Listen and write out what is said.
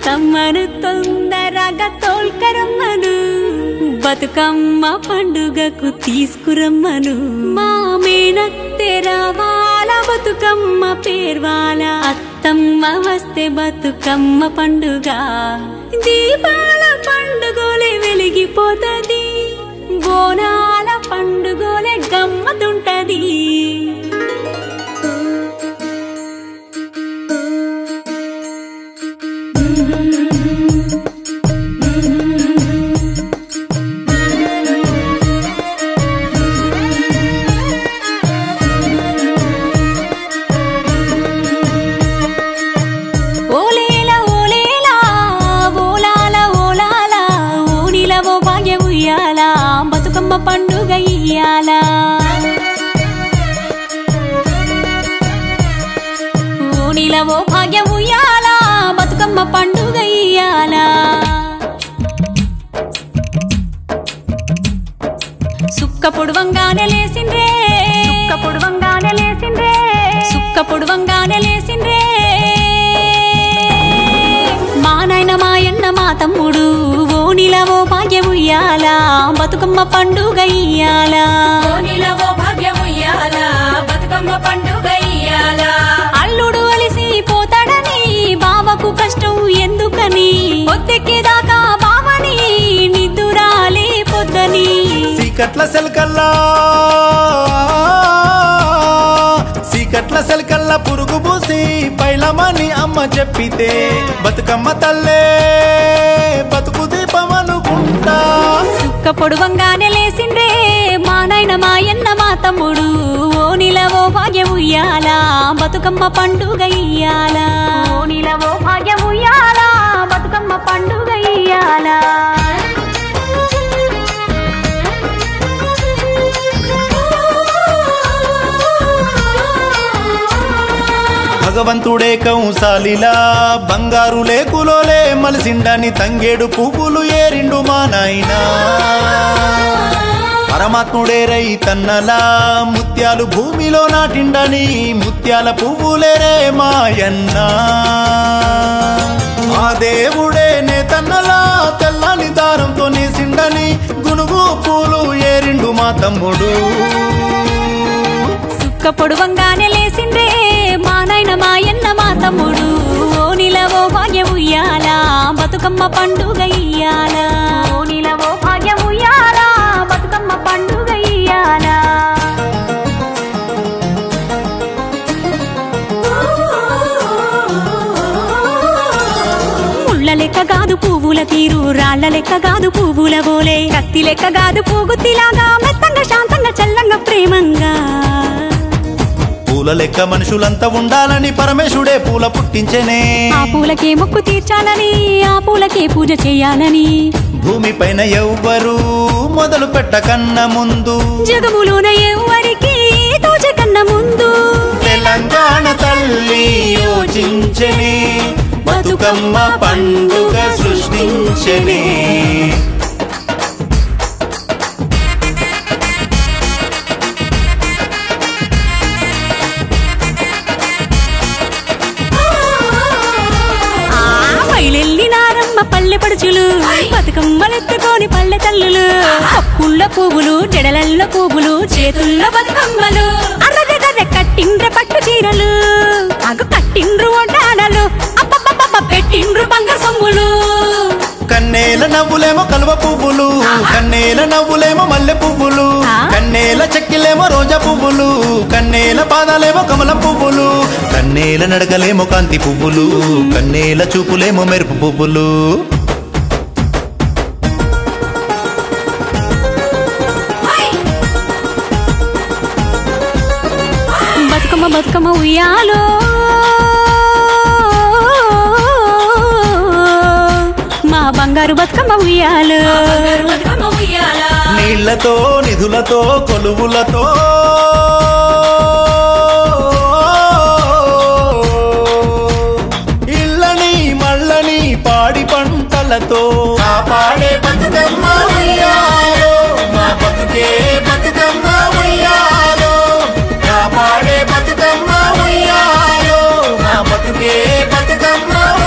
బతుకమ్మను తొందరగా తోల్కరమ్మను బతుకమ్మ పండుగకు తీసుకురమ్మను మా మేనత్తెరవాల బతుకమ్మ పేర్వాల అత్తమ్మ వస్తే బతుకమ్మ పండుగ దీపాల పండుగలే వెలిగిపోతది బోనాల పండుగలే గమ్మతుంటది ఓలేల ఓలేలా ఓలాల ఓలాల ఓనిల ఓ భాగ్య ఉయ్యాల బతుకమ్మ పండుగ ఇయ్యాల ఓనిల ఓ భాగ్య ఉయ్యాల బతుకమ్మ పండుగ ఇయ్యాల సుక్క పొడవంగానే లేసిండ్రే సుక్క పొడవంగానే లేసిండ్రే సుక్క పొడవంగానే లేసిండ్రే మా నాయన మాయన్న మా తమ్ముడు ఓ నిలవో భాగ్యం ఉయ్యాల బతుకమ్మ పండుగ ఇయ్యాల ఓనిలవో భాగ్యముయ్యాల బతుకమ్మ పండుగ ఇయ్యాల అల్లుడు అలిసి పోతాడని బావకు కష్టం ఎందుకని పొద్దెక్కేదాకా బావని నిద్దురాలి పొద్దని సీకట్ల సెల్కల్లా సీకట్ల సెల్కల్లా పురుగు పూసి పైలమని అమ్మ చెప్పితే బతుకమ్మ తల్లే బతుకు దీపం అనుకుంటా సుక్క పొడవంగానే లేసిండ్రే మా నాయన మాయన్న మా తమ్ముడు ఓ నిలవో భాగ్యం ఉయ్యాల బతుకమ్మ పండుగ ఇయ్యాల ఓ నిలవో భాగ్యం ఉయ్యాల బతుకమ్మ పండుగ ఇయ్యాల భగవంతుడే కంసాలిలా బంగారు లేకులోలే మలిసిండని తంగేడు పువ్వులు ఏరిండు మా నాయనా పరమాత్ముడే రైతన్నలా ముత్యాలు భూమిలో నాటిండని ముత్యాల పువ్వులేరే మాయన్న ఆ దేవుడే నేతన్నలా తెల్లని దారంతో నేసిండని గునుగు పూలు ఏరిండు మా తమ్ముడు సుక్క పొడవంగానే లేసిండ్రే మా నాయన మాయన్న మా తమ్ముడు ఓ నిలవో భాగ్యం ఉయ్యాల బతుకమ్మ పండుగ ఇయ్యాల ఓ నిలవో భాగ్యం ఉయ్యాల బతుకమ్మ పండుగ ఇయ్యాల ముళ్ళ లెక్క కాదు పువ్వుల తీరు రాళ్ల లెక్క కాదు పువ్వుల బోలే కత్తి లెక్క కాదు పూగుత్తిలాగా మెత్తంగా శాంతంగా చల్లంగా ప్రేమంగా పూల లెక్క మనుషులంతా ఉండాలని పరమేశుడే పూల పుట్టించెనే ఆ పూలకే మొక్కు తీర్చాలని ఆ పూలకే పూజ చేయాలని భూమిపైన ఎవ్వరు మొదలు పెట్టకన్న ముందు జగములోన ఎవ్వరికి తోచ కన్న ముందు తెలంగాణ తల్లి యోచించనే బతుకమ్మ పండుగ సృష్టించనే ఆ బయలెల్లినారమ్మ పల్లె పడుచులు బతుకమ్మలెత్తుకొని పల్లె తల్లులు పప్పుళ్ళ పువ్వులు జడలల్ల పువ్వులు చేతుల్లో బతుకమ్మలు అర్రగర్ర కట్టిండ్ర పట్టు చీరలు అగు కట్టిండ్రు వడ్డాడలు అబ్బబ్బబ్బ పెట్టిండ్రు బంగారు సొమ్ములు కన్నేల నవ్వులేమో కలువ పువ్వులు కన్నేల నవ్వులేమో మల్లె పువ్వులు ఆ? కన్నేల చెక్కిలేమో రోజా పువ్వులు కన్నేల పాదాలేమో కమల పువ్వులు కన్నేల నడకలేమో కాంతి పువ్వులు కన్నేల చూపులేమో మెరుపు పువ్వులు బతుకమ్మ బతుకమ్మ ఉయ్యాలో మా బంగారు బతుకమ్మ ఉయ్యాలో బతుకమ్మ ఉయ్యాల నీళ్లతో నిధులతో కొలువులతో ఇళ్ళని మళ్ళని పాడి పంటలతో కాపాడే బతుకమ్మ ఉయ్యాలో మా బతుకే బతుకమ్మ ఉయ్యాలో కాపాడే బతుకమ్మ ఉయ్యాలో మా బతుకే బతుకమ్మ